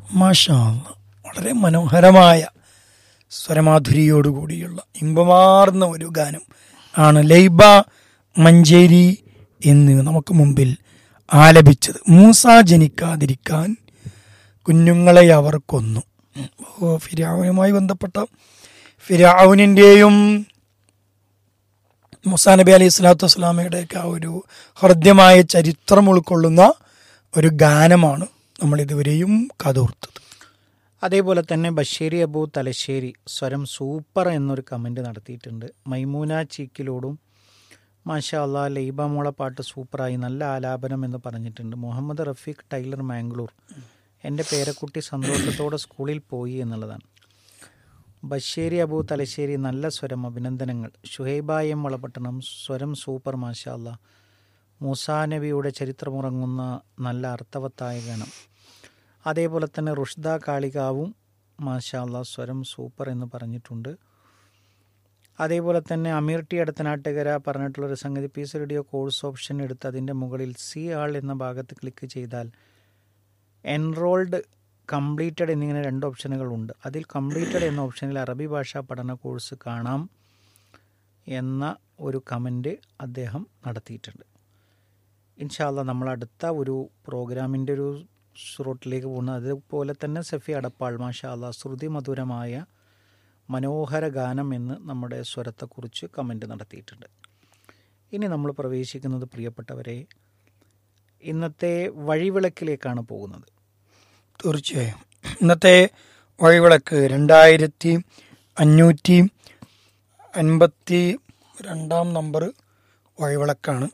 മാഷാ അല്ലാ. വളരെ മനോഹരമായ സ്വരമാധുരിയോടുകൂടിയുള്ള ഇമ്പമാർന്ന ഒരു ഗാനം ആണ് ലൈബ മഞ്ചേരി എന്ന് നമുക്ക് മുമ്പിൽ ആലപിച്ചത് മൂസ ജനിക്കാതിരിക്കാൻ കുഞ്ഞുങ്ങളെ അവർ കൊന്നു ഓ ഫിരാവുനുമായി ബന്ധപ്പെട്ട ഫിരാവുനിൻ്റെയും മുസാ നബി അലൈഹി സ്വലാത്തു വസ്സലാമയുടെ ഒക്കെ ആ ഒരു ഹൃദ്യമായ ചരിത്രം ഉൾക്കൊള്ളുന്ന ഒരു ഗാനമാണ് നമ്മൾ ഇതുവരെയും കതോർത്തത് അതേപോലെ തന്നെ ബഷീരി അബു തലശ്ശേരി സ്വരം സൂപ്പർ എന്നൊരു കമൻറ്റ് നടത്തിയിട്ടുണ്ട് മൈമൂന ചീക്കിലോടും മാഷാ അള്ളാ ലൈബ മോള പാട്ട് സൂപ്പറായി നല്ല ആലാപനം എന്ന് പറഞ്ഞിട്ടുണ്ട് മുഹമ്മദ് റഫീഖ് ടൈലർ മാംഗ്ലൂർ എൻ്റെ പേരക്കുട്ടി സന്തോഷത്തോടെ സ്കൂളിൽ പോയി എന്നുള്ളതാണ് ബഷേരി അബു തലശ്ശേരി നല്ല സ്വരം അഭിനന്ദനങ്ങൾ ഷുഹൈബ എം വളപട്ടണം സ്വരം സൂപ്പർ മാഷാ അള്ളാ മൂസാ നബിയുടെ ചരിത്രമുറങ്ങുന്ന നല്ല അർത്ഥവത്തായ ഗാനം അതേപോലെ തന്നെ റുഷ്ദ കാളികാവും മാഷാ അള്ളാ സ്വരം സൂപ്പർ എന്ന് പറഞ്ഞിട്ടുണ്ട് അതേപോലെ തന്നെ അമീർ ടി അടുത്തനാട്ടുകര പറഞ്ഞിട്ടുള്ളൊരു സംഗതി പീസ് റേഡിയോ കോഴ്സ് ഓപ്ഷൻ എടുത്ത് അതിൻ്റെ മുകളിൽ സി ആൾ എന്ന ഭാഗത്ത് ക്ലിക്ക് ചെയ്താൽ എൻറോൾഡ് കംപ്ലീറ്റഡ് എന്നിങ്ങനെ രണ്ട് ഓപ്ഷനുകളുണ്ട് അതിൽ കംപ്ലീറ്റഡ് എന്ന ഓപ്ഷനിൽ അറബി ഭാഷാ പഠന കോഴ്സ് കാണാം എന്ന ഒരു കമൻറ്റ് അദ്ദേഹം നടത്തിയിട്ടുണ്ട് ഇൻഷാല്ല നമ്മൾ അടുത്ത ഒരു പ്രോഗ്രാമിൻ്റെ ഒരു സ്രോട്ടിലേക്ക് പോകുന്നത് അതുപോലെ തന്നെ സഫി അടപ്പാൾ മാഷാ അല്ലാ ശ്രുതി മധുരമായ മനോഹര ഗാനം എന്ന് നമ്മുടെ സ്വരത്തെക്കുറിച്ച് കമൻ്റ് നടത്തിയിട്ടുണ്ട് ഇനി നമ്മൾ പ്രവേശിക്കുന്നത് പ്രിയപ്പെട്ടവരെ ഇന്നത്തെ വഴിവിളക്കിലേക്കാണ് പോകുന്നത് തീർച്ചയായും ഇന്നത്തെ വഴിവിളക്ക് രണ്ടായിരത്തി അഞ്ഞൂറ്റി അൻപത്തി രണ്ടാം നമ്പർ വഴിവിളക്കാണ്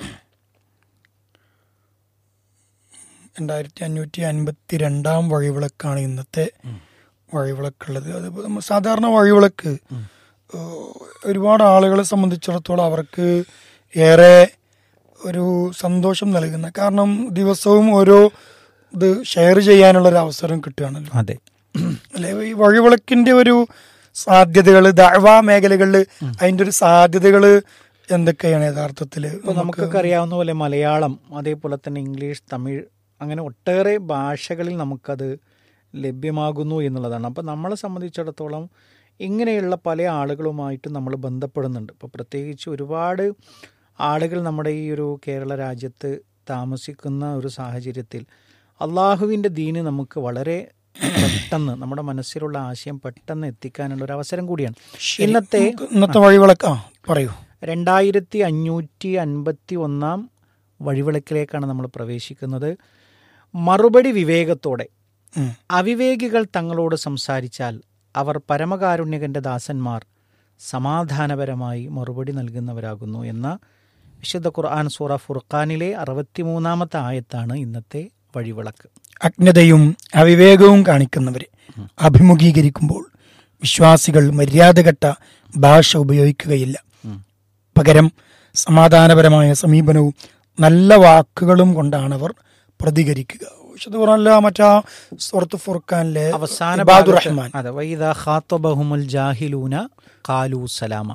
രണ്ടായിരത്തി അഞ്ഞൂറ്റി അൻപത്തി രണ്ടാം വഴിവിളക്കാണ് ഇന്നത്തെ വഴിവിളക്കുള്ളത് അത് നമ്മ സാധാരണ വഴിവിളക്ക് ഏഹ്, ഒരുപാട് ആളുകളെ സംബന്ധിച്ചിടത്തോളം അവർക്ക് ഏറെ ഒരു സന്തോഷം നൽകുന്ന കാരണം ദിവസവും ഓരോ ഇത് ഷെയർ ചെയ്യാനുള്ള ഒരു അവസരം കിട്ടുകയാണല്ലോ അതെ അല്ലെ ഈ വഴിവിളക്കിന്റെ ഒരു സാധ്യതകൾ ദഴവ മേഖലകളിൽ അതിന്റെ ഒരു സാധ്യതകൾ എന്തൊക്കെയാണ് യഥാർത്ഥത്തില് ഇപ്പോൾ നമുക്കൊക്കെ അറിയാവുന്ന പോലെ മലയാളം അതേപോലെ തന്നെ ഇംഗ്ലീഷ് തമിഴ് അങ്ങനെ ഒട്ടേറെ ഭാഷകളിൽ നമുക്കത് ലഭ്യമാകുന്നു എന്നുള്ളതാണ് അപ്പോൾ നമ്മളെ സംബന്ധിച്ചിടത്തോളം ഇങ്ങനെയുള്ള പല ആളുകളുമായിട്ട് നമ്മൾ ബന്ധപ്പെടുന്നുണ്ട് ഇപ്പോൾ പ്രത്യേകിച്ച് ഒരുപാട് ആളുകൾ നമ്മുടെ ഈ ഒരു കേരള രാജ്യത്ത് താമസിക്കുന്ന ഒരു സാഹചര്യത്തിൽ അള്ളാഹുവിൻ്റെ ദീന് നമുക്ക് വളരെ പെട്ടെന്ന് നമ്മുടെ മനസ്സിലുള്ള ആശയം പെട്ടെന്ന് എത്തിക്കാനുള്ള ഒരു അവസരം കൂടിയാണ് ശരി. ഇന്നത്തെ നമുക്ക് ഇന്നത്തെ വഴിവിളക്ക് ആ പറയൂ രണ്ടായിരത്തി അഞ്ഞൂറ്റി അൻപത്തി ഒന്നാം വഴിവിളക്കിലേക്കാണ് നമ്മൾ പ്രവേശിക്കുന്നത് മറുപടി വിവേകത്തോടെ ഉം. അവിവേകികൾ തങ്ങളോട് സംസാരിച്ചാൽ അവർ പരമകാരുണ്യകന്റെ ദാസന്മാർ സമാധാനപരമായി മറുപടി നൽകുന്നവരാകുന്നു എന്ന വിശുദ്ധ ഖുർആൻ സൂറ ഫുർഖാനിലെ അറുപത്തിമൂന്നാമത്തെ ആയത്താണ് ഇന്നത്തെ വഴിവിളക്ക് അജ്ഞതയും അവിവേകവും കാണിക്കുന്നവരെ അഭിമുഖീകരിക്കുമ്പോൾ വിശ്വാസികൾ മര്യാദഘട്ട ഭാഷ ഉപയോഗിക്കുകയില്ല പകരം സമാധാനപരമായ സമീപനവും നല്ല വാക്കുകളും കൊണ്ടാണ് അവർ പ്രതികരിക്കുക വിശുദ്ധ ഖുർആനിലെ ആ മറ്റാ സുഹൃത്ത് ഫുർഖാനിലെ അവസാന ഇബാദുർ ഭാഗത്ത് റഹ്മാൻ അതെ വൈദ ഖാത്തബഹുമുൽ ജാഹിലൂന കാലു സലാമ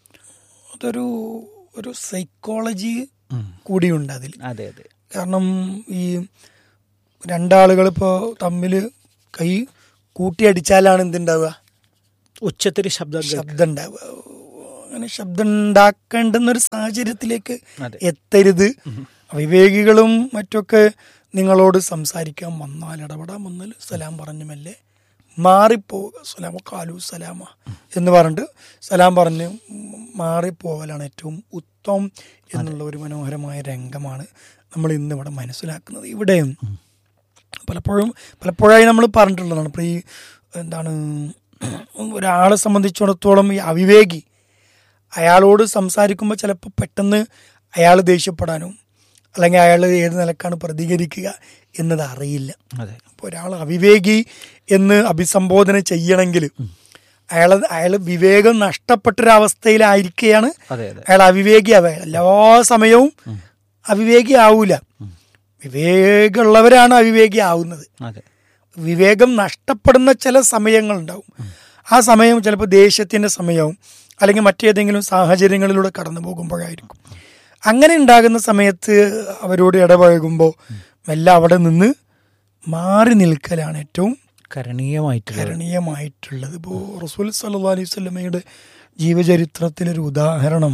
അതൊരു ഒരു സൈക്കോളജി കൂടിയുണ്ട് അതിൽ അതെ അതെ കാരണം ഈ രണ്ടാളുകൾ ഇപ്പോൾ തമ്മിൽ കൈ കൂട്ടിയടിച്ചാലാണ് എന്തുണ്ടാവുക ഉച്ചത്തിൽ ശബ്ദം കേൾക്കും. ശബ്ദം ഉണ്ടാവുക അങ്ങനെ ശബ്ദം ഉണ്ടാക്കേണ്ടുന്ന ഒരു സാഹചര്യത്തിലേക്ക് അതെ. എത്തരുത് വിവേകികളും മറ്റൊക്കെ നിങ്ങളോട് സംസാരിക്കാൻ വന്നാൽ ഇടപെടാൻ വന്നാൽ സലാം പറഞ്ഞുമല്ലേ മാറിപ്പോവുക സലാമ കാലു സലാമ എന്ന് പറഞ്ഞിട്ട് സലാം പറഞ്ഞ് മാറിപ്പോവലാണ് ഏറ്റവും ഉത്തമം എന്നുള്ള ഒരു മനോഹരമായ രംഗമാണ് നമ്മൾ ഇന്ന് ഇവിടെ മനസ്സിലാക്കുന്നത് ഇവിടെ പലപ്പോഴും പലപ്പോഴായി നമ്മൾ പറഞ്ഞിട്ടുള്ളതാണ് ഇപ്പോൾ ഈ എന്താണ് ഒരാളെ സംബന്ധിച്ചിടത്തോളം ഈ അവിവേകി അയാളോട് സംസാരിക്കുമ്പോൾ ചിലപ്പോൾ പെട്ടെന്ന് അയാൾ ദേഷ്യപ്പെടാനും അല്ലെങ്കിൽ അയാൾ ഏത് നിലക്കാണ് പ്രതികരിക്കുക എന്നത് അറിയില്ല അതെ അപ്പോൾ ഒരാൾ അവിവേകി എന്ന് അഭിസംബോധന ചെയ്യണമെങ്കിൽ അയാൾ അയാൾ വിവേകം നഷ്ടപ്പെട്ടൊരവസ്ഥയിലായിരിക്കുകയാണ് അതെ അതെ അയാൾ അവിവേകി ആവുക എല്ലാ സമയവും അവിവേകി ആവൂല വിവേകമുള്ളവരാണ് അവിവേകി ആവുന്നത് അതെ വിവേകം നഷ്ടപ്പെടുന്ന ചില സമയങ്ങളുണ്ടാവും ആ സമയം ചിലപ്പോൾ ദേഷ്യത്തിൻ്റെ സമയവും അല്ലെങ്കിൽ മറ്റേതെങ്കിലും സാഹചര്യങ്ങളിലൂടെ കടന്നു പോകുമ്പോഴായിരിക്കും അങ്ങനെ ഉണ്ടാകുന്ന സമയത്ത് അവരോട് ഇടപഴകുമ്പോൾ മെല്ലെ അവിടെ നിന്ന് മാറി നിൽക്കലാണ് ഏറ്റവും കരണീയമായിട്ടുള്ളത് കരണീയമായിട്ടുള്ളത് ഇപ്പോൾ റസൂൽ സല്ലാ അലൈഹി സ്വലമയുടെ ജീവചരിത്രത്തിലൊരു ഉദാഹരണം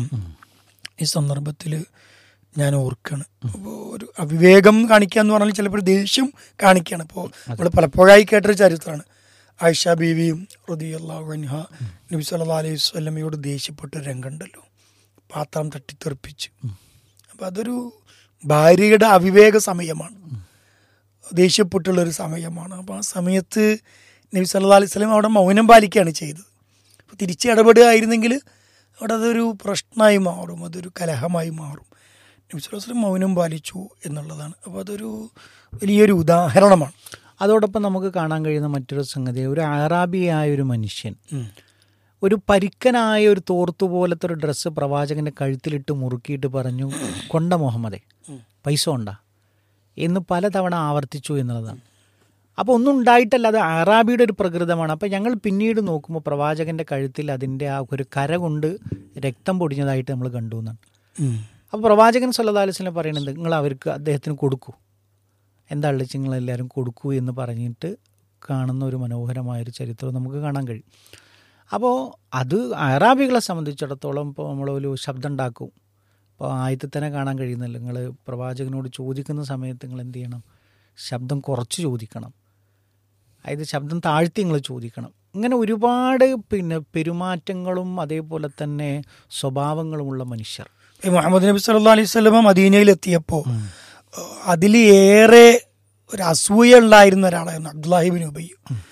ഈ സന്ദർഭത്തിൽ ഞാൻ ഓർക്കാണ് അപ്പോൾ ഒരു അവിവേകം കാണിക്കുക എന്ന് പറഞ്ഞാൽ ചിലപ്പോൾ ദേഷ്യം കാണിക്കുകയാണ് ഇപ്പോൾ നമ്മൾ പലപ്പോഴായി കേട്ടൊരു ചരിത്രമാണ് ആയിഷ ബീവിയും റുദിയല്ലാഹുൻഹ നബി സല്ലാ അലൈഹി സ്വലമയോട് ദേഷ്യപ്പെട്ട ഒരു രംഗമുണ്ടല്ലോ പാത്രം തട്ടിത്തെറിപ്പിച്ച് അപ്പം അതൊരു ഭാര്യയുടെ അവിവേക സമയമാണ് ദേഷ്യപ്പെട്ടുള്ള ഒരു സമയമാണ് അപ്പോൾ ആ സമയത്ത് നബി സല്ലാ അലൈഹി സ്വലം അവിടെ മൗനം പാലിക്കുകയാണ് ചെയ്തത് അപ്പോൾ തിരിച്ച് ഇടപെടുകയായിരുന്നെങ്കിൽ അവിടെ അതൊരു പ്രശ്നമായി മാറും അതൊരു കലഹമായി മാറും നബി സല്ലല്ലാഹു അലൈഹി വസല്ലം മൗനം പാലിച്ചു എന്നുള്ളതാണ് അപ്പോൾ അതൊരു വലിയൊരു ഉദാഹരണമാണ് അതോടൊപ്പം നമുക്ക് കാണാൻ കഴിയുന്ന മറ്റൊരു സംഗതി ഒരു അറാബിയായ ഒരു മനുഷ്യൻ ഒരു പരിക്കനായ ഒരു തോർത്തു പോലത്തെ ഒരു ഡ്രസ്സ് പ്രവാചകന്റെ കഴുത്തിലിട്ട് മുറുക്കിയിട്ട് പറഞ്ഞു കൊണ്ട മുഹമ്മദേ പൈസ ഉണ്ടാ എന്ന് പലതവണ ആവർത്തിച്ചു എന്നുള്ളതാണ് അപ്പോൾ ഒന്നും ഉണ്ടായിട്ടല്ല അത് അറാബിയുടെ ഒരു പ്രകൃതമാണ് അപ്പോൾ ഞങ്ങൾ പിന്നീട് നോക്കുമ്പോൾ പ്രവാചകന്റെ കഴുത്തിൽ അതിൻ്റെ ആ ഒരു കര കൊണ്ട് രക്തം പൊടിഞ്ഞതായിട്ട് നമ്മൾ കണ്ടു എന്നാണ് അപ്പോൾ പ്രവാചകൻ സല്ലല്ലാഹു അലൈഹി വസല്ലം പറയുന്നത് നിങ്ങൾ അവർക്ക് അദ്ദേഹത്തിന് കൊടുക്കൂ എന്താ ഉള്ളത് നിങ്ങൾ എല്ലാവരും കൊടുക്കൂ എന്ന് പറഞ്ഞിട്ട് കാണുന്ന ഒരു മനോഹരമായൊരു ചരിത്രം നമുക്ക് കാണാൻ കഴിയും അപ്പോൾ അത് അറാബികളെ സംബന്ധിച്ചിടത്തോളം ഇപ്പോൾ നമ്മളൊരു ശബ്ദം ഉണ്ടാക്കും ഇപ്പോൾ ആദ്യത്തെ തന്നെ കാണാൻ കഴിയുന്നില്ല നിങ്ങൾ പ്രവാചകനോട് ചോദിക്കുന്ന സമയത്ത് നിങ്ങൾ എന്ത് ചെയ്യണം ശബ്ദം കുറച്ച് ചോദിക്കണം അതായത് ശബ്ദം താഴ്ത്തി നിങ്ങൾ ചോദിക്കണം ഇങ്ങനെ ഒരുപാട് പിന്നെ പെരുമാറ്റങ്ങളും അതേപോലെ തന്നെ സ്വഭാവങ്ങളുമുള്ള മനുഷ്യർ ഈ മുഹമ്മദ് നബി സല്ലാ അലൈഹി സ്വലമ മദീനയിൽ എത്തിയപ്പോൾ അതിൽ ഏറെ ഒരു അസൂയ ഉണ്ടായിരുന്ന ഒരാളായിരുന്നു അബ്ദുല്ലാഹിബിൻ ഉബൈ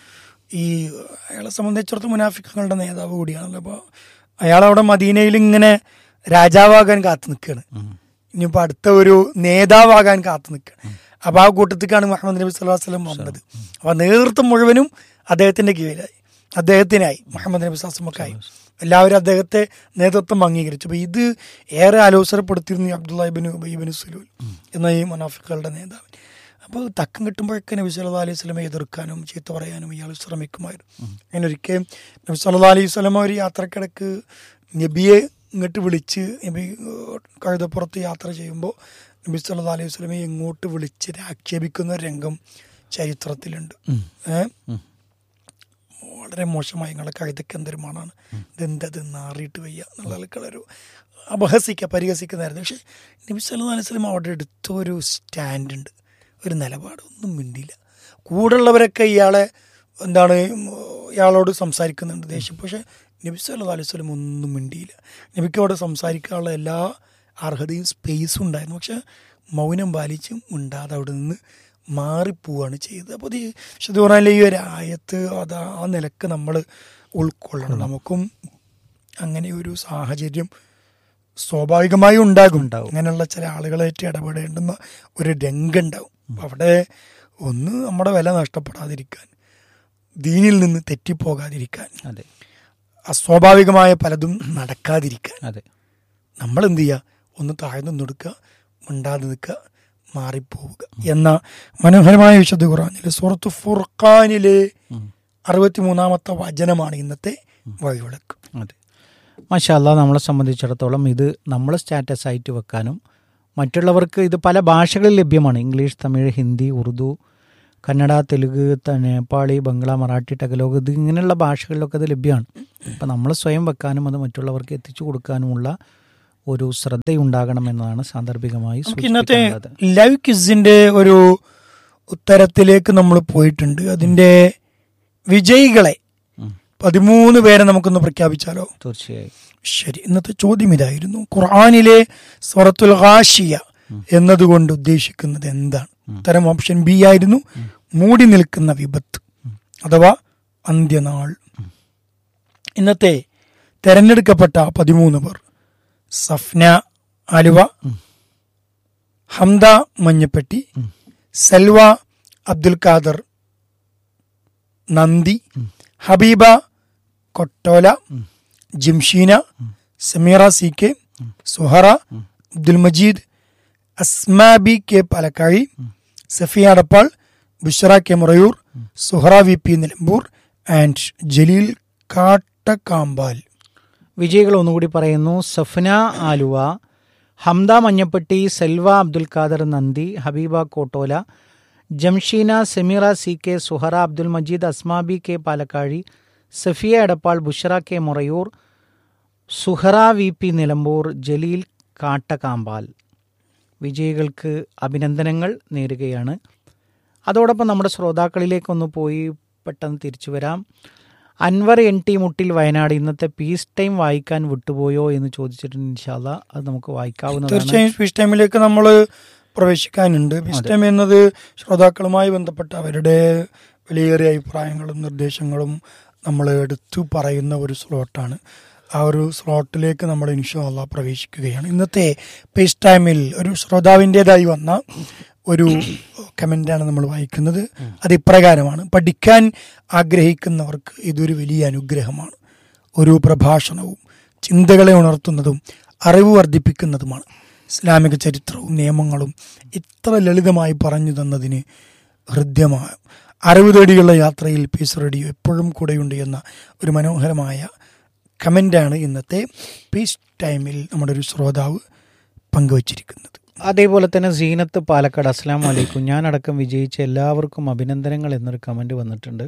ഈ അയാളെ സംബന്ധിച്ചിടത്തോളം മുനാഫിക്കങ്ങളുടെ നേതാവ് കൂടിയാണല്ലോ അപ്പോൾ അയാളവിടെ മദീനയിൽ ഇങ്ങനെ രാജാവാകാൻ കാത്തു നിൽക്കുകയാണ് ഇനിയിപ്പോൾ അടുത്ത ഒരു നേതാവാകാൻ കാത്തു നിൽക്കുകയാണ് അപ്പോൾ ആ കൂട്ടത്തിലേക്കാണ് മുഹമ്മദ് നബി സല്ലല്ലാഹു അലൈഹി വസല്ലം വന്നത് അപ്പോൾ നേതൃത്വം മുഴുവനും അദ്ദേഹത്തിന്റെ കീഴിലായി അദ്ദേഹത്തിനായി മുഹമ്മദ് നബി സാസ്മക്കായി എല്ലാവരും അദ്ദേഹത്തെ നേതൃത്വം അംഗീകരിച്ചു അപ്പോൾ ഇത് ഏറെ ആലോചനപ്പെടുത്തിയിരുന്നു ഈ അബ്ദുല്ലാഹിബിൻ ഉബൈബിൻ സുലൂൽ എന്ന ഈ മുനാഫിക്കുകളുടെ നേതാവ് അപ്പോൾ തക്കം കിട്ടുമ്പോഴൊക്കെ നബി സല്ലാ അലൈഹി സ്വലമെ എതിർക്കാനും ചീത്ത പറയാനും ഇയാൾ ശ്രമിക്കുമായിരുന്നു അങ്ങനെ ഒരിക്കൽ നബി സല്ലാ അലൈഹി സ്വലമ ഒരു യാത്രക്കിടക്ക് നബിയെ ഇങ്ങോട്ട് വിളിച്ച് നബി കഴുതപ്പുറത്ത് യാത്ര ചെയ്യുമ്പോൾ നബി സല്ലാ അലൈഹി സ്വലമെ ഇങ്ങോട്ട് വിളിച്ച് ആക്ഷേപിക്കുന്ന ഒരു രംഗം ചരിത്രത്തിലുണ്ട് ഏഹ് വളരെ മോശമായി നിങ്ങളെ കഴുതയ്ക്ക് എന്തൊരു മണാണ് ഇതെന്തത് നാറിയിട്ട് വയ്യ എന്നുള്ള ആൾക്കാരൊരു അപഹസിക്കുക പരിഹസിക്കുന്നതായിരുന്നു പക്ഷേ നബി സല്ലല്ലാഹു അലൈഹി വസല്ലം അവിടെ എടുത്ത ഒരു സ്റ്റാൻഡ് ഉണ്ട് ഒരു നിലപാട് ഒന്നും മിണ്ടിയില്ല കൂടുള്ളവരൊക്കെ ഇയാളെ എന്താണ് ഇയാളോട് സംസാരിക്കുന്നുണ്ട് ദേഷ്യം പക്ഷേ നബി സല്ലല്ലാഹു അലൈഹി വസല്ലം ഒന്നും മിണ്ടിയില്ല നബിക്ക് അവിടെ സംസാരിക്കാനുള്ള എല്ലാ അർഹതയും സ്പേസും ഉണ്ടായിരുന്നു പക്ഷെ മൗനം പാലിച്ചും മിണ്ടാതെ അവിടെ നിന്ന് മാറിപ്പോവാണ് ചെയ്തത് അപ്പോൾ ഈ വിശുദ്ധ ഖുർആനിലെ ഈ ഒരു ആയത്ത് അത് ആ നിലക്ക് നമ്മൾ ഉൾക്കൊള്ളണം നമുക്കും അങ്ങനെ ഒരു സാഹചര്യം സ്വാഭാവികമായും ഉണ്ടാകും ഉണ്ടാകും. അങ്ങനെയുള്ള ചില ആളുകളായിട്ട് ഇടപെടേണ്ടുന്ന ഒരു രംഗം ഉണ്ടാവും അപ്പം അവിടെ ഒന്ന് നമ്മുടെ വില നഷ്ടപ്പെടാതിരിക്കാൻ ദീനിൽ നിന്ന് തെറ്റിപ്പോകാതിരിക്കാൻ അതെ അസ്വാഭാവികമായ പലതും നടക്കാതിരിക്കാൻ അതെ നമ്മൾ എന്ത് ചെയ്യുക ഒന്ന് താഴ്ന്നു നിൽക്കുക മിണ്ടാതെ നിൽക്കുക മാറിപ്പോവുക എന്ന മനോഹരമായ വിശുദ്ധ ഖുറാനിലെ സൂറത്ത് ഫുർഖാനിലെ അറുപത്തിമൂന്നാമത്തെ വചനമാണ് ഇന്നത്തെ വഴിവിളക്ക് അതെ മാഷാല്ല നമ്മളെ സംബന്ധിച്ചിടത്തോളം ഇത് നമ്മൾ സ്റ്റാറ്റസ് ആയിട്ട് വെക്കാനും മറ്റുള്ളവർക്ക് ഇത് പല ഭാഷകളിൽ ലഭ്യമാണ് ഇംഗ്ലീഷ് തമിഴ് ഹിന്ദി ഉറുദു കന്നഡ തെലുങ്ക് ത- നേപ്പാളി ബംഗ്ല മറാഠി ടഗലോഗ് ഇത് ഇങ്ങനെയുള്ള ഭാഷകളിലൊക്കെ ഇത് ലഭ്യമാണ് അപ്പം നമ്മൾ സ്വയം വെക്കാനും അത് മറ്റുള്ളവർക്ക് എത്തിച്ചു കൊടുക്കാനുമുള്ള ഒരു ശ്രദ്ധയുണ്ടാകണമെന്നതാണ് സാന്ദർഭികമായി നമുക്ക് ഇന്നത്തെ സൂചിപ്പിക്കാനുള്ളത്. ലൈവ് കിസിന്റെ ഒരു ഉത്തരത്തിലേക്ക് നമ്മൾ പോയിട്ടുണ്ട് അതിന്റെ വിജയികളെ ഉം, പതിമൂന്ന് പേരെ നമുക്കൊന്ന് പ്രഖ്യാപിച്ചാലോ തീർച്ചയായും ശരി ഇന്നത്തെ ചോദ്യം ഇതായിരുന്നു ഖുർആാനിലെ സ്വറത്തുൽ ഹാഷിയ എന്നതുകൊണ്ട് ഉദ്ദേശിക്കുന്നത് എന്താണ് ഉത്തരം ഓപ്ഷൻ ബി ആയിരുന്നു മൂടി നിൽക്കുന്ന വിപത്ത് അഥവാ അന്ത്യനാൾ ഇന്നത്തെ തെരഞ്ഞെടുക്കപ്പെട്ട പതിമൂന്ന് പേർ Safna Aluva Hamda Manjappetti Salva Abdul Khader Nandi Habeeba Kottola Jimsheena Sameera C K Suhara Abdul Majeed Asmabi K Palakkazhi Safiya Adappal Bushara K Murayur Suhara V P Nilambur and Jaleel Kattakampal വിജയികൾ ഒന്നുകൂടി പറയുന്നു Safna Aluva Hamda മഞ്ഞപ്പെട്ടി Selva Abdul Khader Nandi Habeeba Kottola Jamsheena Sameera C K Suhara Abdul Majeed Asmabi K Palakkazhi Safiya Edappal Bushara K Murayur Suhara V P Nilambur Jaleel Kattakampal വിജയികൾക്ക് അഭിനന്ദനങ്ങൾ നേരുകയാണ് അതോടൊപ്പം നമ്മുടെ ശ്രോതാക്കളിലേക്കൊന്ന് പോയി പെട്ടെന്ന് തിരിച്ചു വരാം അൻവർ എൻ ടി മുട്ടിൽ വയനാട് ഇന്നത്തെ പീസ് ടൈം വായിക്കാൻ വിട്ടുപോയോ എന്ന് ചോദിച്ചിട്ടുണ്ട് ഇൻഷാല്ല അത് നമുക്ക് വായിക്കാവുന്നതാണ് തീർച്ചയായും ഫീസ് ടൈമിലേക്ക് നമ്മൾ പ്രവേശിക്കാനുണ്ട് ഫീസ് ടൈം എന്നത് ശ്രോതാക്കളുമായി ബന്ധപ്പെട്ട അവരുടെ വിലയേറിയ അഭിപ്രായങ്ങളും നിർദ്ദേശങ്ങളും നമ്മൾ എടുത്തു പറയുന്ന ഒരു സ്ലോട്ടാണ് ആ ഒരു സ്ലോട്ടിലേക്ക് നമ്മൾ ഇൻഷാല്ല പ്രവേശിക്കുകയാണ് ഇന്നത്തെ ഫീസ് ടൈമിൽ ഒരു ശ്രോതാവിൻ്റെതായി വന്ന ഒരു കമൻ്റാണ് നമ്മൾ വായിക്കുന്നത് അത് ഇപ്രകാരമാണ് പഠിക്കാൻ ആഗ്രഹിക്കുന്നവർക്ക് ഇതൊരു വലിയ അനുഗ്രഹമാണ് ഒരു പ്രഭാഷണവും ചിന്തകളെ ഉണർത്തുന്നതും അറിവ് വർദ്ധിപ്പിക്കുന്നതുമാണ് ഇസ്ലാമിക ചരിത്രവും നിയമങ്ങളും ഇത്ര ലളിതമായി പറഞ്ഞു തന്നതിന് ഹൃദ്യമായ അറിവ് തേടിയുള്ള യാത്രയിൽ പീസ് റേഡിയോ എപ്പോഴും കൂടെയുണ്ട് എന്ന ഒരു മനോഹരമായ കമൻ്റാണ് ഇന്നത്തെ പീസ് ടൈമിൽ നമ്മുടെ ഒരു ശ്രോതാവ് പങ്കുവച്ചിരിക്കുന്നത് അതേപോലെ തന്നെ സീനത്ത് പാലക്കാട് അസ്ലാം വലൈക്കും ഞാനടക്കം വിജയിച്ച എല്ലാവർക്കും അഭിനന്ദനങ്ങൾ എന്നൊരു കമൻറ്റ് വന്നിട്ടുണ്ട്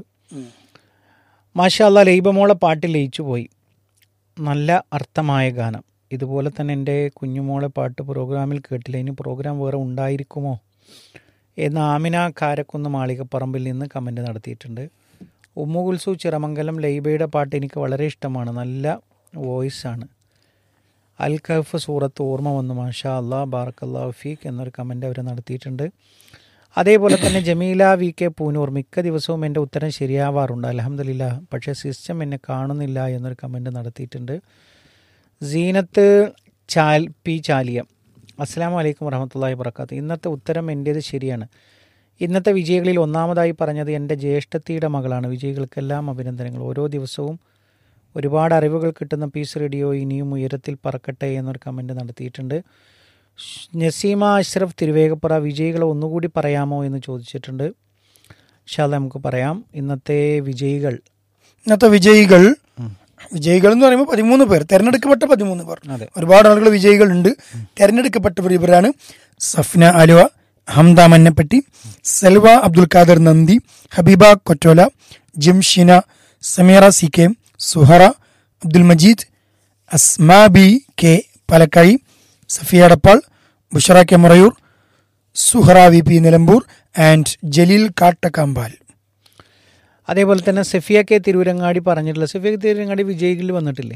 മാഷാല്ല ലൈബമോളെ പാട്ട് ലയിച്ചു പോയി നല്ല അർത്ഥമായ ഗാനം ഇതുപോലെ തന്നെ എൻ്റെ കുഞ്ഞുമോളെ പാട്ട് പ്രോഗ്രാമിൽ കേട്ടില്ല ഇനി പ്രോഗ്രാം വേറെ ഉണ്ടായിരിക്കുമോ എന്ന് ആമിന കാരക്കുന്ന് മാളികപ്പറമ്പിൽ നിന്ന് കമൻറ്റ് നടത്തിയിട്ടുണ്ട് ഉമ്മു കുൽസു ചിറമംഗലം ലൈബയുടെ പാട്ട് എനിക്ക് വളരെ ഇഷ്ടമാണ് നല്ല വോയിസ് ആണ് അൽ കഹഫ് സൂറത്ത് ഓർമ്മ വന്നു മാഷാ അല്ലാ ബാറക്കല്ലാ ഫീഖ് എന്നൊരു കമൻ്റ് അവർ നടത്തിയിട്ടുണ്ട് അതേപോലെ തന്നെ ജമീല വി കെ പൂനൂർ മിക്ക ദിവസവും എൻ്റെ ഉത്തരം ശരിയാവാറുണ്ട് അലഹമില്ല പക്ഷേ സിസ്റ്റം എന്നെ കാണുന്നില്ല എന്നൊരു കമൻ്റ് നടത്തിയിട്ടുണ്ട് സീനത്ത് ചാൽ പി ചാലിയം അസ്സാം വലൈക്കും വറഹമത്തല്ലാഹി വർക്കാത്ത് ഇന്നത്തെ ഉത്തരം എൻ്റേത് ശരിയാണ് ഇന്നത്തെ വിജയികളിൽ ഒന്നാമതായി പറഞ്ഞത് എൻ്റെ ജ്യേഷ്ഠത്തിയുടെ മകളാണ് വിജയികൾക്കെല്ലാം അഭിനന്ദനങ്ങൾ ഓരോ ദിവസവും ഒരുപാട് അറിവുകൾ കിട്ടുന്ന പീസ് റേഡിയോ ഇനിയും ഉയരത്തിൽ പറക്കട്ടെ എന്നൊരു കമൻറ്റ് നടത്തിയിട്ടുണ്ട് ഷ്- നസീമ അഷ്റഫ് തിരുവേഗപ്പുറ വിജയികളെ ഒന്നുകൂടി പറയാമോ എന്ന് ചോദിച്ചിട്ടുണ്ട് ഷാല നമുക്ക് പറയാം ഇന്നത്തെ വിജയികൾ ഇന്നത്തെ വിജയികൾ വിജയികൾ എന്ന് പറയുമ്പോൾ പതിമൂന്ന് പേർ തെരഞ്ഞെടുക്കപ്പെട്ട പതിമൂന്ന് പേർ അതെ ഒരുപാട് ആളുകൾ വിജയികളുണ്ട് തെരഞ്ഞെടുക്കപ്പെട്ടവർ ഇവരാണ് Safna Aluva ഹംദ മന്നപ്പട്ടി Selva Abdul Khader Nandi Habeeba Kottola Jimshina Sameera C K Suhara Abdul Majeed Asmabi K Palakkayi Safiya Adappal Bushara K Murayur Suhara V P Nilambur and Jaleel Kattakampal അതേപോലെ തന്നെ സഫിയ കെ തിരൂരങ്ങാടി പറഞ്ഞിട്ടുള്ള സഫിയ കെ തിരൂരങ്ങാടി വിജയികളിൽ വന്നിട്ടില്ലേ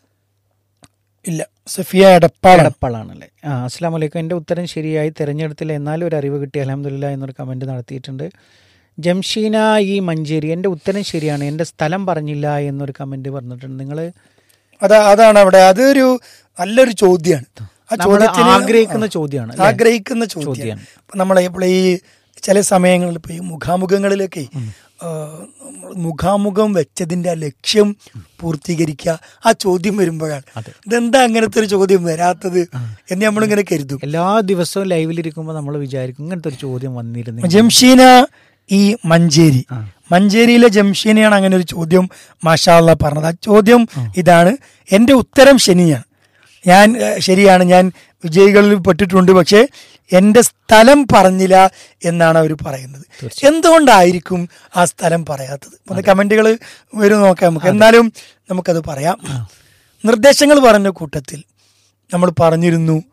ഇല്ല സഫിയ എടപ്പാളാണ് എടപ്പാളാണല്ലേ ആ അസ്സാം വലൈക്കും എൻ്റെ ഉത്തരം ശരിയായി തിരഞ്ഞെടുത്തില്ല എന്നാലും ഒരു അറിവ് കിട്ടി അലഹമില്ല എന്നൊരു കമൻറ്റ് നടത്തിയിട്ടുണ്ട് ജംഷീന ഈ മഞ്ചേരി എൻ്റെ ഉത്തരം ശരിയാണ് എൻ്റെ സ്ഥലം പറഞ്ഞില്ല എന്നൊരു കമൻറ്റ് പറഞ്ഞിട്ടുണ്ട് നിങ്ങൾ അതാ അതാണ് അവിടെ അതൊരു നല്ലൊരു ചോദ്യമാണ് ആ നമ്മൾ ചോദ്യത്തിന് ആഗ്രഹിക്കുന്ന ചോദ്യമാണ് അല്ലേ? ആഗ്രഹിക്കുന്ന ചോദ്യം ചോദ്യമാണ്. ഇപ്പൊ നമ്മളെ ഇപ്പോൾ ഈ ചില സമയങ്ങളിൽ ഇപ്പൊ ഈ മുഖാമുഖങ്ങളിലൊക്കെ ആ, നമ്മള് മുഖാമുഖം വെച്ചതിന്റെ ആ ലക്ഷ്യം പൂർത്തീകരിക്കുക ആ ചോദ്യം വരുമ്പോഴാണ് ഇതെന്താ അങ്ങനത്തെ ഒരു ചോദ്യം വരാത്തത് എന്ന് നമ്മളിങ്ങനെ കരുതും എല്ലാ ദിവസവും ലൈവിലിരിക്കുമ്പോൾ നമ്മൾ വിചാരിക്കും ഇങ്ങനത്തെ ഒരു ചോദ്യം വന്നിരുന്നു ജംഷീന ഈ മഞ്ചേരി മഞ്ചേരിയിലെ ജംഷീനയാണ് അങ്ങനെ ഒരു ചോദ്യം മാഷാള്ള പറഞ്ഞത് ആ ചോദ്യം ഇതാണ് എന്റെ ഉത്തരം ശനിയാണ് ഞാൻ ഏഹ്, ശരിയാണ് ഞാൻ വിജയികളിൽ പെട്ടിട്ടുണ്ട് പക്ഷേ എന്റെ സ്ഥലം പറഞ്ഞില്ല എന്നാണ് അവർ പറയുന്നത് എന്തുകൊണ്ടായിരിക്കും ആ സ്ഥലം പറയാത്തത് ഒന്ന് കമന്റുകൾ വരും നോക്കാം നമുക്ക് എന്നാലും നമുക്കത് പറയാം നിർദ്ദേശങ്ങൾ പറഞ്ഞ കൂട്ടത്തിൽ നമ്മൾ പറഞ്ഞിരുന്നു